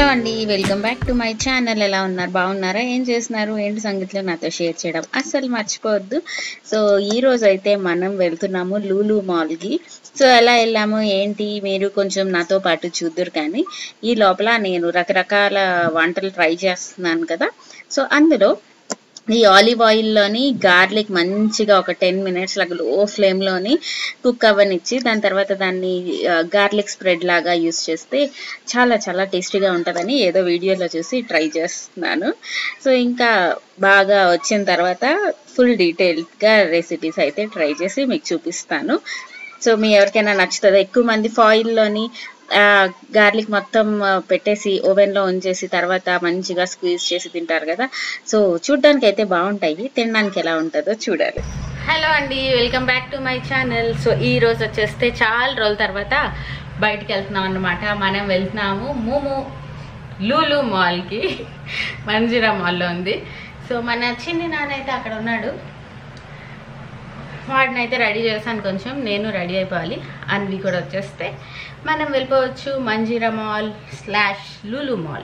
అండి welcome back to my channel ఎలా ఉన్నారు బాగున్నారా ఏం చేస్తున్నారు ఏంటి సంగతిలో నాతో షేర్ చేయడం అస్సలు మర్చిపోవద్దు సో ఈ రోజు అయితే మనం వెళ్తున్నాము లూలు మాల్కి సో ఎలా వెళ్ళాము ఏంటి మీరు కొంచెం నాతో పాటు చూద్దరు కానీ ఈ లోపల నేను రకరకాల వంటలు ట్రై చేస్తున్నాను కదా సో అందులో ఈ ఆలివ్ ఆయిల్లోని గార్లిక్ మంచిగా ఒక టెన్ మినిట్స్ లాగా లో ఫ్లేమ్లోని కుక్ అవ్వనిచ్చి దాని తర్వాత దాన్ని గార్లిక్ స్ప్రెడ్ లాగా యూస్ చేస్తే చాలా చాలా టేస్టీగా ఉంటుందని ఏదో వీడియోలో చూసి ట్రై చేస్తున్నాను సో ఇంకా బాగా వచ్చిన తర్వాత ఫుల్ డీటెయిల్డ్గా రెసిపీస్ అయితే ట్రై చేసి మీకు చూపిస్తాను సో మీ ఎవరికైనా నచ్చుతుందా ఎక్కువ మంది ఫాయిల్లోని గార్లిక్ మొత్తం పెట్టేసి ఓవెన్లో ఉంచేసి తర్వాత మంచిగా స్క్వీజ్ చేసి తింటారు కదా సో చూడ్డానికి అయితే బాగుంటాయి తినడానికి ఎలా ఉంటుందో చూడాలి హలో అండి welcome back to my channel so ఈ రోజు వచ్చేస్తే చాలా రోజుల తర్వాత బయటికి వెళ్తున్నాం అన్నమాట మనం వెళ్తున్నాము మూము లూలు మాల్కి మంజీరా మాల్లో ఉంది సో మన చిన్ని నాన్న అయితే అక్కడ ఉన్నాడు వాడిని అయితే రెడీ చేశాను కొంచెం నేను రెడీ అయిపోవాలి అన్వి కూడా వచ్చేస్తే మనం వెళ్ళిపోవచ్చు Manjeera mall slash Lulu mall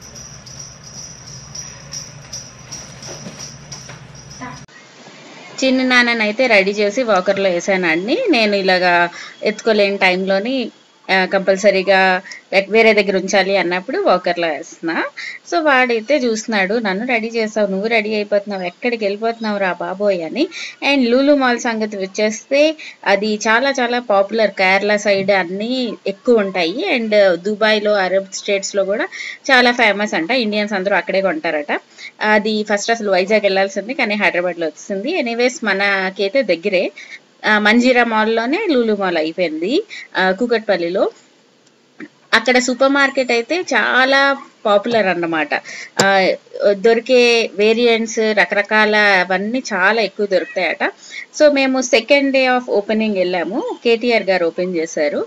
చిన్న నాన్ననైతే రెడీ చేసి వాకర్లో వేసానండి నేను ఇలాగా ఎత్తుకోలేని టైంలోని కంపల్సరీగా వేరే దగ్గర ఉంచాలి అన్నప్పుడు వాకర్లో వేస్తున్నా సో వాడైతే చూస్తున్నాడు నన్ను రెడీ చేసావు నువ్వు రెడీ అయిపోతున్నావు ఎక్కడికి వెళ్ళిపోతున్నావు రా బాబోయ్ అని అండ్ లూలు మాల్ సంగతి వచ్చేస్తే అది చాలా చాలా పాపులర్ కేరళ సైడ్ అన్నీ ఎక్కువ ఉంటాయి అండ్ దుబాయ్లో అరబ్ స్టేట్స్లో కూడా చాలా ఫేమస్ అంట ఇండియన్స్ అందరూ అక్కడే కొంటారట అది ఫస్ట్ అసలు వైజాగ్ వెళ్ళాల్సింది కానీ హైదరాబాద్లో వచ్చింది ఎనీవేస్ మనకైతే దగ్గరే మంజీరా మాల్లోనే లూలు మాల్ అయిపోయింది కూకట్పల్లిలో అక్కడ సూపర్ మార్కెట్ అయితే చాలా పాపులర్ అన్నమాట దొరికే వేరియంట్స్ రకరకాల అవన్నీ చాలా ఎక్కువ దొరుకుతాయట సో మేము సెకండ్ డే ఆఫ్ ఓపెనింగ్ వెళ్ళాము కేటీఆర్ గారు ఓపెన్ చేశారు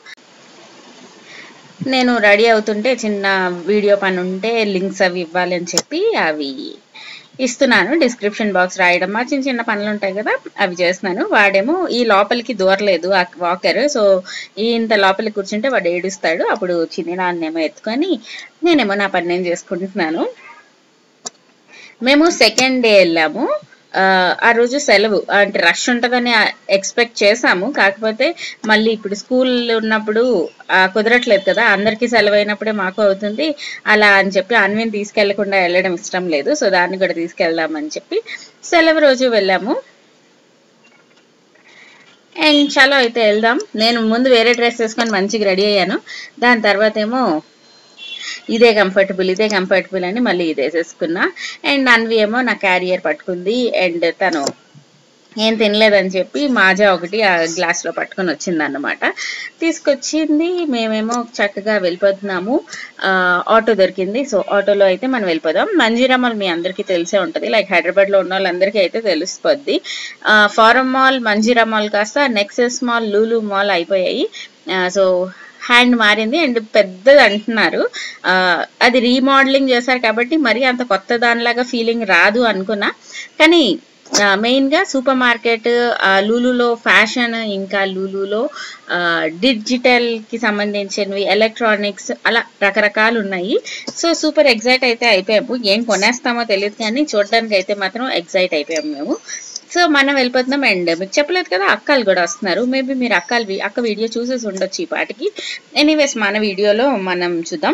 నేను రెడీ అవుతుంటే చిన్న వీడియో పని ఉంటే లింక్స్ అవి ఇవ్వాలి అని చెప్పి అవి ఇస్తున్నాను డిస్క్రిప్షన్ బాక్స్ రాయడం మా చిన్న చిన్న పనులు ఉంటాయి కదా అవి చేస్తున్నాను వాడేమో ఈ లోపలికి దూరలేదు ఆ వాకర్ సో ఈ ఇంత లోపలికి కూర్చుంటే వాడు ఏడుస్తాడు అప్పుడు చిన్న నాన్నేమో ఎత్తుకొని నేనేమో నా పని నేను చేసుకుంటున్నాను మేము సెకండ్ డే వెళ్ళాము ఆ రోజు సెలవు అంటే రష్ ఉంటుందని ఎక్స్పెక్ట్ చేసాము కాకపోతే మళ్ళీ ఇప్పుడు స్కూల్ ఉన్నప్పుడు కుదరట్లేదు కదా అందరికీ సెలవు అయినప్పుడే మాకు అవుతుంది అలా అని చెప్పి అన్విని తీసుకెళ్లకుండా వెళ్ళడం ఇష్టం లేదు సో దాన్ని కూడా తీసుకెళ్దామని చెప్పి సెలవు రోజు వెళ్ళాము అండ్ చలో అయితే వెళ్దాం నేను ముందు వేరే డ్రెస్ వేసుకొని మంచిగా రెడీ అయ్యాను దాని తర్వాత ఏమో ఇదే కంఫర్టబుల్ ఇదే కంఫర్టబుల్ అని మళ్ళీ ఇది వేసేసుకున్నా అండ్ అన్వి ఏమో నా క్యారియర్ పట్టుకుంది అండ్ తను ఏం తినలేదని చెప్పి మాజా ఒకటి ఆ గ్లాస్లో పట్టుకొని వచ్చింది అన్నమాట తీసుకొచ్చింది మేమేమో చక్కగా వెళ్ళిపోతున్నాము ఆటో దొరికింది సో ఆటోలో అయితే మనం వెళ్ళిపోదాం మంజీరా మాల్ మీ అందరికీ తెలిసే ఉంటుంది లైక్ హైదరాబాద్లో ఉన్న వాళ్ళందరికీ అయితే తెలిసిపోద్ది ఫారం మాల్ మంజీరా మాల్ కాస్త నెక్సెస్ మాల్ లూలు మాల్ అయిపోయాయి సో హ్యాండ్ మారింది అండ్ పెద్దది అంటున్నారు అది రీమోడలింగ్ చేశారు కాబట్టి మరీ అంత కొత్త దానిలాగా ఫీలింగ్ రాదు అనుకున్నా కానీ మెయిన్గా సూపర్ మార్కెట్ లూలులో ఫ్యాషన్ ఇంకా లూలులో డిజిటల్కి సంబంధించినవి ఎలక్ట్రానిక్స్ అలా రకరకాలు ఉన్నాయి సో సూపర్ ఎగ్జైట్ అయితే అయిపోయాము ఏం కొనేస్తామో తెలియదు కానీ చూడడానికి అయితే మాత్రం ఎగ్జైట్ అయిపోయాము మేము సో మనం వెళ్ళిపోతున్నాం అండ్ మీకు చెప్పలేదు కదా అక్కలు కూడా వస్తున్నారు మేబీ మీరు అక్కలు అక్క వీడియో చూసేసి ఉండొచ్చు ఈ పాటికి ఎనీవేస్ మన వీడియోలో మనం చూద్దాం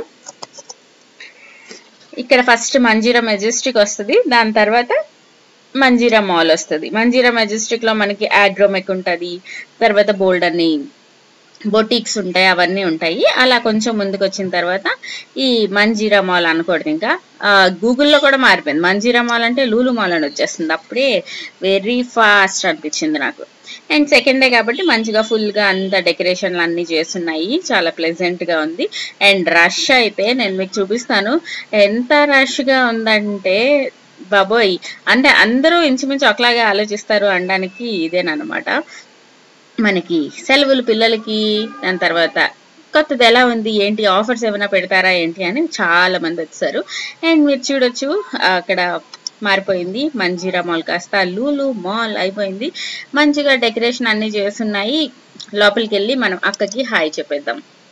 ఇక్కడ ఫస్ట్ మంజీరా మెజెస్టిక్ వస్తుంది దాని తర్వాత మంజీరా మాల్ వస్తుంది మంజీరా మెజెస్టిక్ లో మనకి ఆగ్రోమెక్ ఉంటుంది తర్వాత బోల్డ్ అన్ని బొటిక్స్ ఉంటాయి అవన్నీ ఉంటాయి అలా కొంచెం ముందుకు వచ్చిన తర్వాత ఈ మంజీరా మాల్ అనకూడదు ఇంకా గూగుల్లో కూడా మారిపోయింది మంజీరా మాల్ అంటే లూలు మాల్ అని వచ్చేస్తుంది అప్పుడే వెరీ ఫాస్ట్ అనిపించింది నాకు అండ్ సెకండ్ డే కాబట్టి మంచిగా ఫుల్గా అంత డెకరేషన్లు అన్నీ చేస్తున్నాయి చాలా ప్లెజెంట్గా ఉంది అండ్ రష్ అయితే నేను మీకు చూపిస్తాను ఎంత రష్గా ఉందంటే బాబోయ్ అంటే అందరూ ఇంచుమించు ఒకలాగే ఆలోచిస్తారు అనడానికి ఇదేనమాట మనకి సెలవులు పిల్లలకి దాని తర్వాత కొత్తది ఎలా ఉంది ఏంటి ఆఫర్స్ ఏమైనా పెడతారా ఏంటి అని చాలా మంది వచ్చారు అండ్ మీరు చూడొచ్చు అక్కడ మారిపోయింది మంజీరా మాల్ కాస్త లూలు మాల్ అయిపోయింది మంచిగా డెకరేషన్ అన్ని చేస్తున్నాయి లోపలికి వెళ్ళి మనం అక్కకి హాయ్ చెప్పేద్దాం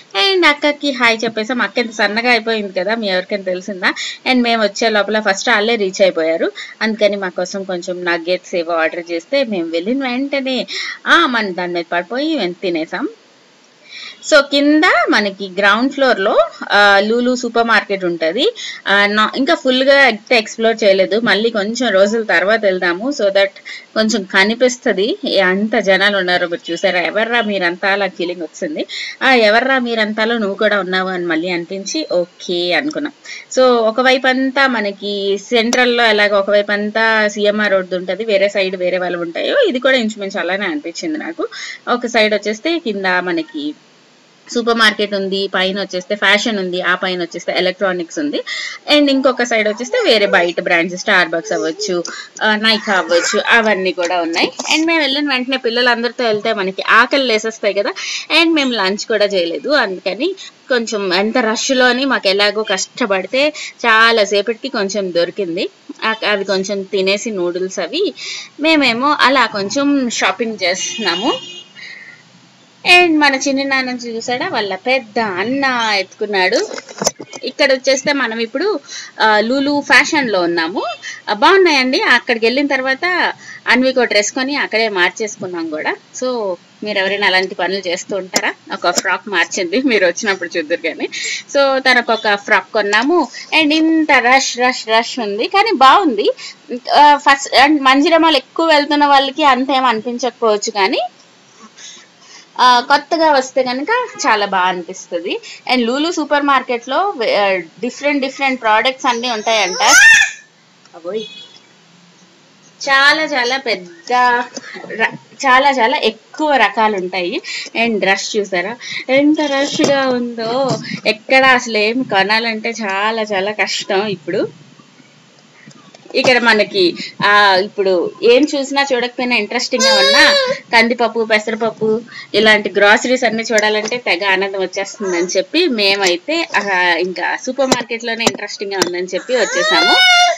అండ్ అక్కకి హాయ్ చెప్పేసాం అక్క ఎంత సన్నగా అయిపోయింది కదా మీ ఎవరికైనా తెలిసిందా అండ్ మేము వచ్చే లోపల ఫస్ట్ వాళ్ళే రీచ్ అయిపోయారు అందుకని మా కోసం కొంచెం నగ్గెట్స్ ఏవో ఆర్డర్ చేస్తే మేము వెళ్ళిన వెంటనే ఆ మన దాని మీద పడిపోయి వెంట తినేసాం సో కింద మనకి గ్రౌండ్ ఫ్లోర్ లో ఆ, లూలు సూపర్ మార్కెట్ ఉంటది ఆ, నా- ఇంకా ఫుల్ గా అయితే ఎక్స్ప్లోర్ చేయలేదు మళ్ళీ కొంచెం రోజుల తర్వాత వెళ్దాము సో దట్ కొంచెం కనిపిస్తుంది అంత జనాలు ఉన్నారు మీరు చూసారా ఎవర్రా మీరంతా అలా ఫీలింగ్ వచ్చింది ఆ ఎవర్రా మీరంతాలో నువ్వు కూడా ఉన్నావు అని మళ్ళీ అనిపించి ఓకే అనుకున్నాం సో ఒకవైపు అంతా మనకి సెంట్రల్ లో ఎలాగ ఒకవైపు అంతా సిఎంఆర్ రోడ్ ఉంటది వేరే సైడ్ వేరే వాళ్ళు ఉంటాయో ఇది కూడా ఇంచుమించు అలానే అనిపించింది నాకు ఒక సైడ్ వచ్చేస్తే కింద మనకి సూపర్ మార్కెట్ ఉంది పైన వచ్చేస్తే ఫ్యాషన్ ఉంది ఆ పైన వచ్చేస్తే ఎలక్ట్రానిక్స్ ఉంది అండ్ ఇంకొక సైడ్ వచ్చేస్తే వేరే బయట బ్రాండ్స్ స్టార్ బక్స్ అవ్వచ్చు నైకా అవ్వచ్చు అవన్నీ కూడా ఉన్నాయి అండ్ మేము వెళ్ళిన వెంటనే పిల్లలందరితో వెళ్తే మనకి ఆకలి లేసేస్తాయి కదా అండ్ మేము లంచ్ కూడా చేయలేదు అందుకని కొంచెం ఎంత రష్లోని మాకు ఎలాగో కష్టపడితే చాలా సేపటికి కొంచెం దొరికింది ఆ- అవి కొంచెం తినేసి నూడిల్స్ అవి మేమేమో అలా కొంచెం షాపింగ్ చేస్తున్నాము అండ్ మన చిన్న నాన్న చూసాడా వాళ్ళ పెద్ద అన్న ఎత్తుకున్నాడు ఇక్కడ వచ్చేస్తే మనం ఇప్పుడు ఆ, లూలు ఫ్యాషన్ లో ఉన్నాము ఆ, బాగున్నాయండి అక్కడికి వెళ్ళిన తర్వాత అన్వికి ఒక డ్రెస్ కొని అక్కడే మార్చేసుకున్నాం కూడా సో మీరు ఎవరైనా అలాంటి పనులు చేస్తూ ఉంటారా ఒక ఫ్రాక్ మార్చింది మీరు వచ్చినప్పుడు చూద్దరు కానీ సో తనకు ఒక ఫ్రాక్ కొన్నాము అండ్ ఇంత రష్ రష్ రష్ ఉంది కానీ బాగుంది ఫస్ట్ అండ్ మంజిరమాలు ఎక్కువ వెళ్తున్న వాళ్ళకి అంతేం అనిపించకపోవచ్చు కానీ ఆ, కొత్తగా వస్తే కనుక చాలా బాగా అనిపిస్తుంది అండ్ లూలు సూపర్ మార్కెట్ లో డిఫరెంట్ డిఫరెంట్ ప్రోడక్ట్స్ అన్ని ఉంటాయంట అబోయ్ చాలా చాలా పెద్ద ర- చాలా చాలా ఎక్కువ రకాలు ఉంటాయి అండ్ రష్ చూసారా ఎంత రష్ గా ఉందో ఎక్కడ అసలు ఏం కొనాలంటే చాలా చాలా కష్టం ఇప్పుడు ఇక్కడ మనకి ఆ ఇప్పుడు ఏం చూసినా చూడకపోయినా ఇంట్రెస్టింగ్ గా ఉన్నా కందిపప్పు పెసరపప్పు ఇలాంటి గ్రాసరీస్ అన్ని చూడాలంటే తెగ ఆనందం వచ్చేస్తుందని చెప్పి మేమైతే ఆ, ఇంకా సూపర్ మార్కెట్ లోనే ఇంట్రెస్టింగ్ గా ఉందని చెప్పి వచ్చేసాము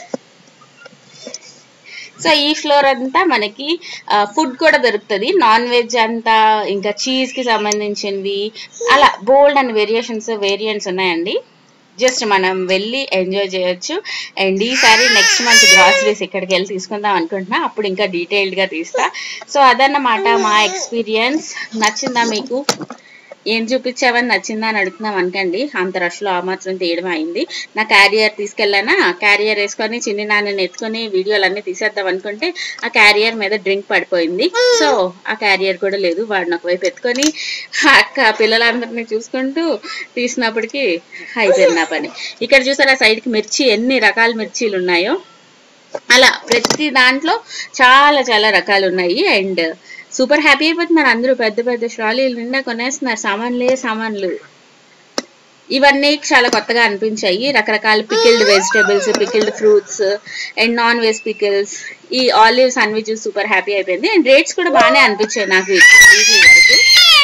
సో ఈ ఫ్లోర్ అంతా మనకి ఫుడ్ కూడా దొరుకుతుంది నాన్ వెజ్ అంతా ఇంకా చీజ్ కి సంబంధించినవి అలా బోల్డ్ అండ్ వేరియేషన్స్ వేరియంట్స్ ఉన్నాయండి జస్ట్ మనం వెళ్ళి ఎంజాయ్ చేయొచ్చు అండ్ ఈసారి నెక్స్ట్ మంత్ గ్రాసరీస్ ఇక్కడికి వెళ్ళి తీసుకుందాం అనుకుంటున్నా అప్పుడు ఇంకా డీటెయిల్డ్ గా తీస్తా సో అదన్నమాట మా ఎక్స్పీరియన్స్ నచ్చిందా మీకు ఏం చూపించావని నచ్చిందా అని అడుగుతున్నాం అనకండి అంత రష్ లో ఆ మాత్రం తీయడం అయింది నా క్యారియర్ తీసుకెళ్ళానా క్యారియర్ వేసుకొని చిన్ని నాన్నని ఎత్తుకొని వీడియోలు అన్ని తీసేద్దాం అనుకుంటే ఆ క్యారియర్ మీద డ్రింక్ పడిపోయింది సో ఆ క్యారియర్ కూడా లేదు వాడిని ఒకవైపు ఎత్తుకొని ఆ అక్క పిల్లలందరినీ చూసుకుంటూ తీసినప్పటికీ అయిపోయింది నా పని ఇక్కడ చూసారా సైడ్ కి మిర్చి ఎన్ని రకాల మిర్చీలు ఉన్నాయో అలా ప్రతి దాంట్లో చాలా చాలా రకాలు ఉన్నాయి అండ్ సూపర్ హ్యాపీ అయిపోతున్నారు అందరూ పెద్ద పెద్ద ట్రాలీలు నిండా కొనేస్తున్నారు సామాన్లే సామాన్లు ఇవన్నీ చాలా కొత్తగా అనిపించాయి రకరకాల pickled vegetables pickled fruits and non veg pickles ఈ ఆలివ్స్ అన్వి చూసి సూపర్ హ్యాపీ అయిపోయింది అండ్ రేట్స్ కూడా బాగానే అనిపించాయి నాకు ఈ వరకు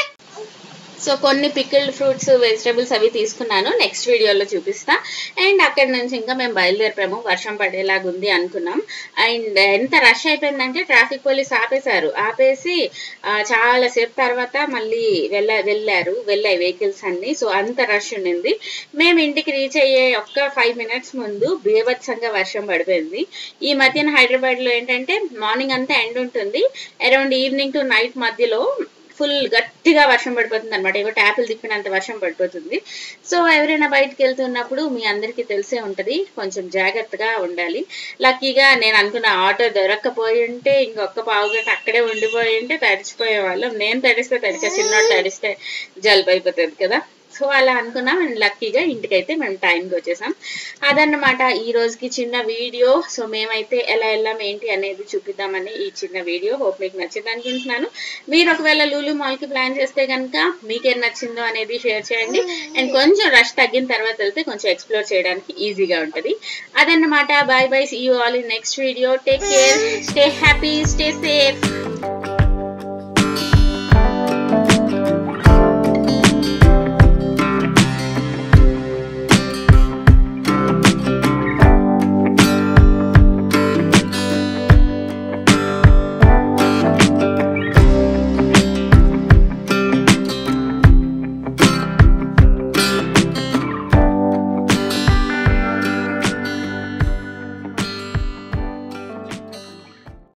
సో కొన్ని పికిల్డ్ ఫ్రూట్స్ వెజిటేబుల్స్ అవి తీసుకున్నాను నెక్స్ట్ వీడియోలో చూపిస్తా అండ్ అక్కడి నుంచి ఇంకా మేము బయలుదేరిపోయాము వర్షం పడేలాగా ఉంది అనుకున్నాం అండ్ ఎంత రష్ అయిపోయిందంటే ట్రాఫిక్ పోలీస్ ఆపేశారు ఆపేసి ఆ, చాలా సేపు తర్వాత మళ్ళీ వెళ్ళ వెళ్ళారు వెళ్ళాయి వెహికల్స్ అన్ని సో అంత రష్ ఉండింది మేము ఇంటికి రీచ్ అయ్యే ఒక్క ఫైవ్ మినిట్స్ ముందు బీభత్సంగా వర్షం పడిపోయింది ఈ మధ్యన హైదరాబాద్ లో ఏంటంటే మార్నింగ్ అంతా ఎండ్ ఉంటుంది అరౌండ్ ఈవినింగ్ టు నైట్ మధ్యలో ఫుల్ గట్టిగా వర్షం పడిపోతుంది అనమాట ఏవో ట్యాపులు తిప్పినంత వర్షం పడిపోతుంది సో ఎవరైనా బయటకు వెళ్తున్నప్పుడు మీ అందరికీ తెలిసే ఉంటది కొంచెం జాగ్రత్తగా ఉండాలి లక్కీగా నేను అనుకున్న ఆటో దొరక్కపోయి ఉంటే ఇంకొక పావు గంట అక్కడే ఉండిపోయి ఉంటే తడిచిపోయే వాళ్ళం నేను తడిస్తే తడిక చిన్నోడు తడిస్తే జలుబు అయిపోతుంది కదా సో అలా అనుకున్నాం అండ్ లక్కీగా ఇంటికైతే మేము టైంకి వచ్చేసాం అదన్నమాట ఈ రోజుకి చిన్న వీడియో సో మేమైతే ఎలా వెళ్ళాం ఏంటి అనేది చూపిద్దామని ఈ చిన్న వీడియో హోప్ మీకు నచ్చింది అనుకుంటున్నాను మీరు ఒకవేళ లూలు మాల్ కి ప్లాన్ చేస్తే కనుక మీకేం నచ్చిందో అనేది షేర్ చేయండి అండ్ కొంచెం రష్ తగ్గిన తర్వాత వెళ్తే కొంచెం ఎక్స్ప్లోర్ చేయడానికి ఈజీగా ఉంటుంది అదన్నమాట bye bye see you all in next video take care stay happy stay safe